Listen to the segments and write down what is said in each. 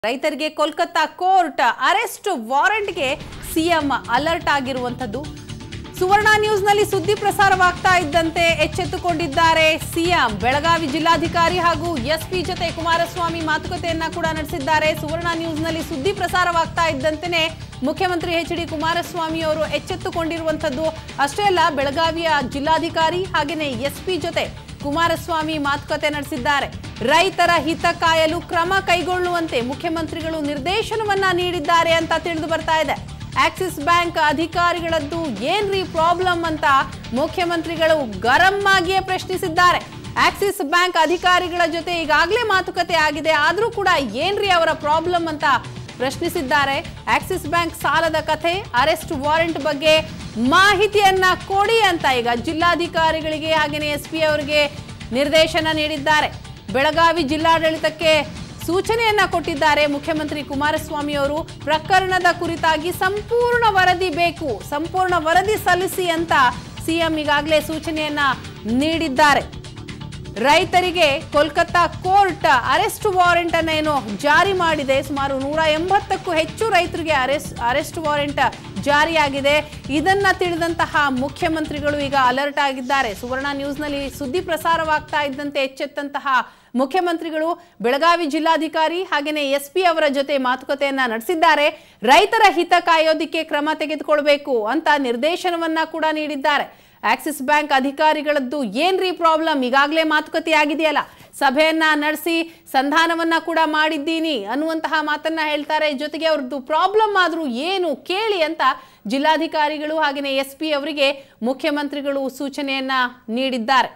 ರೈತರಿಗೆ Kolkata court arrest ವಾರೆಂಟ್ಗೆ CM alert ಆಗಿರುವಂಥದ್ದು ಸುವರ್ಣ ನ್ಯೂಸ್ನಲ್ಲಿ ಸುದ್ದಿ ಪ್ರಸಾರವಾಗ್ತಾ ಇದ್ದಂತೆ ಎಚ್ಚೆತ್ತುಕೊಂಡಿದ್ದಾರೆ ಸಿಎಂ ಬೆಳಗಾವಿ ಜಿಲ್ಲಾಧಿಕಾರಿ ಹಾಗೂ ಎಸ್ಪಿ ಜೊತೆ ಕುಮಾರಸ್ವಾಮಿ ಮಾತುಕತೆಯನ್ನ ಕೂಡ ನಡೆಸಿದ್ದಾರೆ ಸುವರ್ಣ ನ್ಯೂಸ್ನಲ್ಲಿ ಸುದ್ದಿ ಪ್ರಸಾರವಾಗ್ತಾ ಇದ್ದಂತೆಯೇ ಮುಖ್ಯಮಂತ್ರಿ ಎಚ್ ಡಿ ಕುಮಾರಸ್ವಾಮಿ ಅವರು ಎಚ್ಚೆತ್ತುಕೊಂಡಿರುವಂಥದ್ದು ಅಷ್ಟೇ ಅಲ್ಲ ಬೆಳಗಾವಿಯ ಜಿಲ್ಲಾಧಿಕಾರಿ ಹಾಗೆಯೇ ಎಸ್ಪಿ ಜೊತೆ ಕುಮಾರಸ್ವಾಮಿ ಮಾತುಕತೆ ನಡೆಸಿದ್ದಾರೆ ರೈತರ ಹಿತ ಕಾಯಲು ಕ್ರಮ ಕೈಗೊಳ್ಳುವಂತೆ ಮುಖ್ಯಮಂತ್ರಿಗಳು ನಿರ್ದೇಶನವನ್ನ ನೀಡಿದ್ದಾರೆ ಅಂತ ತಿಳಿದು ಬರ್ತಾ ಇದೆ ಆಕ್ಸಿಸ್ ಬ್ಯಾಂಕ್ ಅಧಿಕಾರಿಗಳದ್ದು ಏನ್ರಿ ಪ್ರಾಬ್ಲಮ್ ಅಂತ ಮುಖ್ಯಮಂತ್ರಿಗಳು ಗರಂ ಆಗಿಯೇ ಪ್ರಶ್ನಿಸಿದ್ದಾರೆ ಆಕ್ಸಿಸ್ ಬ್ಯಾಂಕ್ ಅಧಿಕಾರಿಗಳ ಜೊತೆ ಈಗಾಗಲೇ ಮಾತುಕತೆ ಆಗಿದೆ ಆದ್ರೂ ಕೂಡ ಏನ್ರಿ ಅವರ ಪ್ರಾಬ್ಲಮ್ ಅಂತ ಪ್ರಶ್ನಿಸಿದ್ದಾರೆ ಆಕ್ಸಿಸ್ ಬ್ಯಾಂಕ್ ಸಾಲದ ಕಥೆ ಅರೆಸ್ಟ್ ವಾರೆಂಟ್ ಬಗ್ಗೆ ಮಾಹಿತಿಯನ್ನ ಕೊಡಿ ಅಂತ ಈಗ ಜಿಲ್ಲಾಧಿಕಾರಿಗಳಿಗೆ ಹಾಗೆಯೇ ಎಸ್ ಪಿ ಅವರಿಗೆ ನಿರ್ದೇಶನ ನೀಡಿದ್ದಾರೆ ಬೆಳಗಾವಿ ಜಿಲ್ಲಾಡಳಿತಕ್ಕೆ ಸೂಚನೆಯನ್ನ ಕೊಟ್ಟಿದ್ದಾರೆ ಮುಖ್ಯಮಂತ್ರಿ ಕುಮಾರಸ್ವಾಮಿ ಅವರು ಪ್ರಕರಣದ ಕುರಿತಾಗಿ ಸಂಪೂರ್ಣ ವರದಿ ಬೇಕು ಸಂಪೂರ್ಣ ವರದಿ ಸಲ್ಲಿಸಿ ಅಂತ ಸಿಎಂ ಈಗಾಗಲೇ ಸೂಚನೆಯನ್ನ ನೀಡಿದ್ದಾರೆ ರೈತರಿಗೆ ಕೋಲ್ಕತ್ತಾ ಕೋರ್ಟ್ ಅರೆಸ್ಟ್ ವಾರೆಂಟ್ ಅನ್ನ ಏನು ಜಾರಿ ಮಾಡಿದೆ ಸುಮಾರು ನೂರ ಎಂಬತ್ತಕ್ಕೂ ಹೆಚ್ಚು ರೈತರಿಗೆ ಅರೆಸ್ಟ್ ಅರೆಸ್ಟ್ ವಾರೆಂಟ್ ಜಾರಿಯಾಗಿದೆ ಇದನ್ನ ತಿಳಿದಂತಹ ಮುಖ್ಯಮಂತ್ರಿಗಳು ಈಗ ಅಲರ್ಟ್ ಆಗಿದ್ದಾರೆ ಸುವರ್ಣ ನ್ಯೂಸ್ನಲ್ಲಿ ಸುದ್ದಿ ಪ್ರಸಾರವಾಗ್ತಾ ಇದ್ದಂತೆ ಎಚ್ಚೆತ್ತಂತಹ ಮುಖ್ಯಮಂತ್ರಿಗಳು ಬೆಳಗಾವಿ ಜಿಲ್ಲಾಧಿಕಾರಿ ಹಾಗೆಯೇ ಎಸ್ ಪಿ ಅವರ ಜೊತೆ ಮಾತುಕತೆಯನ್ನ ನಡೆಸಿದ್ದಾರೆ ರೈತರ ಹಿತ ಕಾಯೋದಿಕ್ಕೆ ಕ್ರಮ ತೆಗೆದುಕೊಳ್ಬೇಕು ಅಂತ ನಿರ್ದೇಶನವನ್ನ ಕೂಡ ನೀಡಿದ್ದಾರೆ ಆಕ್ಸಿಸ್ ಬ್ಯಾಂಕ್ ಅಧಿಕಾರಿಗಳದ್ದು ಏನ್ರಿ ಪ್ರಾಬ್ಲಮ್ ಈಗಾಗಲೇ ಮಾತುಕತೆ ಆಗಿದೆಯಲ್ಲ ಸಭೆಯನ್ನ ನಡೆಸಿ ಸಂಧಾನವನ್ನ ಕೂಡ ಮಾಡಿದ್ದೀನಿ ಅನ್ನುವಂತಹ ಮಾತನ್ನ ಹೇಳ್ತಾರೆ ಜೊತೆಗೆ ಅವ್ರದ್ದು ಪ್ರಾಬ್ಲಮ್ ಆದ್ರೂ ಏನು ಕೇಳಿ ಅಂತ ಜಿಲ್ಲಾಧಿಕಾರಿಗಳು ಹಾಗೆಯೇ ಎಸ್ ಪಿ ಅವರಿಗೆ ಮುಖ್ಯಮಂತ್ರಿಗಳು ಸೂಚನೆಯನ್ನ ನೀಡಿದ್ದಾರೆ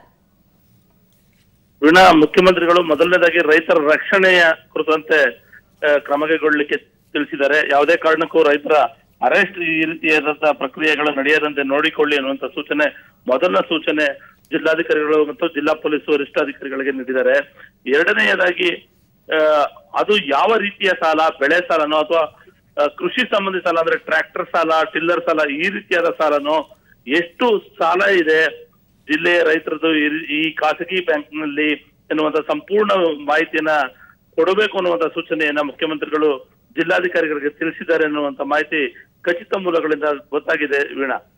ವೀಣಾ ಮುಖ್ಯಮಂತ್ರಿಗಳು ಮೊದಲನೇದಾಗಿ ರೈತರ ರಕ್ಷಣೆಯ ಕುರಿತಂತೆ ಆ, ಕ್ರಮ ಕೈಗೊಳ್ಳಲಿಕ್ಕೆ ತಿಳಿಸಿದ್ದಾರೆ ಯಾವುದೇ ಕಾರಣಕ್ಕೂ ರೈತರ ಅರೆಸ್ಟ್ ಈ ರೀತಿಯಾದಂತಹ ಪ್ರಕ್ರಿಯೆಗಳು ನಡೆಯದಂತೆ ನೋಡಿಕೊಳ್ಳಿ ಅನ್ನುವಂತ ಸೂಚನೆ ಮೊದಲ ಸೂಚನೆ ಜಿಲ್ಲಾಧಿಕಾರಿಗಳು ಮತ್ತು ಜಿಲ್ಲಾ ಪೊಲೀಸ್ ವರಿಷ್ಠಾಧಿಕಾರಿಗಳಿಗೆ ನೀಡಿದ್ದಾರೆ ಎರಡನೆಯದಾಗಿ ಆ, ಅದು ಯಾವ ರೀತಿಯ ಸಾಲ ಬೆಳೆ ಸಾಲನೋ ಅಥವಾ ಆ, ಕೃಷಿ ಸಂಬಂಧಿ ಸಾಲ ಅಂದ್ರೆ ಟ್ರ್ಯಾಕ್ಟರ್ ಸಾಲ ಟಿಲ್ಲರ್ ಸಾಲ ಈ ರೀತಿಯಾದ ಸಾಲನೋ ಎಷ್ಟು ಸಾಲ ಇದೆ ಜಿಲ್ಲೆಯ ರೈತರದ್ದು ಈ- ಈ ಖಾಸಗಿ ಬ್ಯಾಂಕ್ನಲ್ಲಿ ಎನ್ನುವಂತ ಸಂಪೂರ್ಣ ಮಾಹಿತಿಯನ್ನ ಕೊಡಬೇಕು ಅನ್ನುವಂತ ಸೂಚನೆಯನ್ನ ಮುಖ್ಯಮಂತ್ರಿಗಳು ಜಿಲ್ಲಾಧಿಕಾರಿಗಳಿಗೆ ತಿಳಿಸಿದ್ದಾರೆ ಅನ್ನುವಂತ ಮಾಹಿತಿ ಖಚಿತ ಮೂಲಗಳಿಂದ ಗೊತ್ತಾಗಿದೆ ವೀಣಾ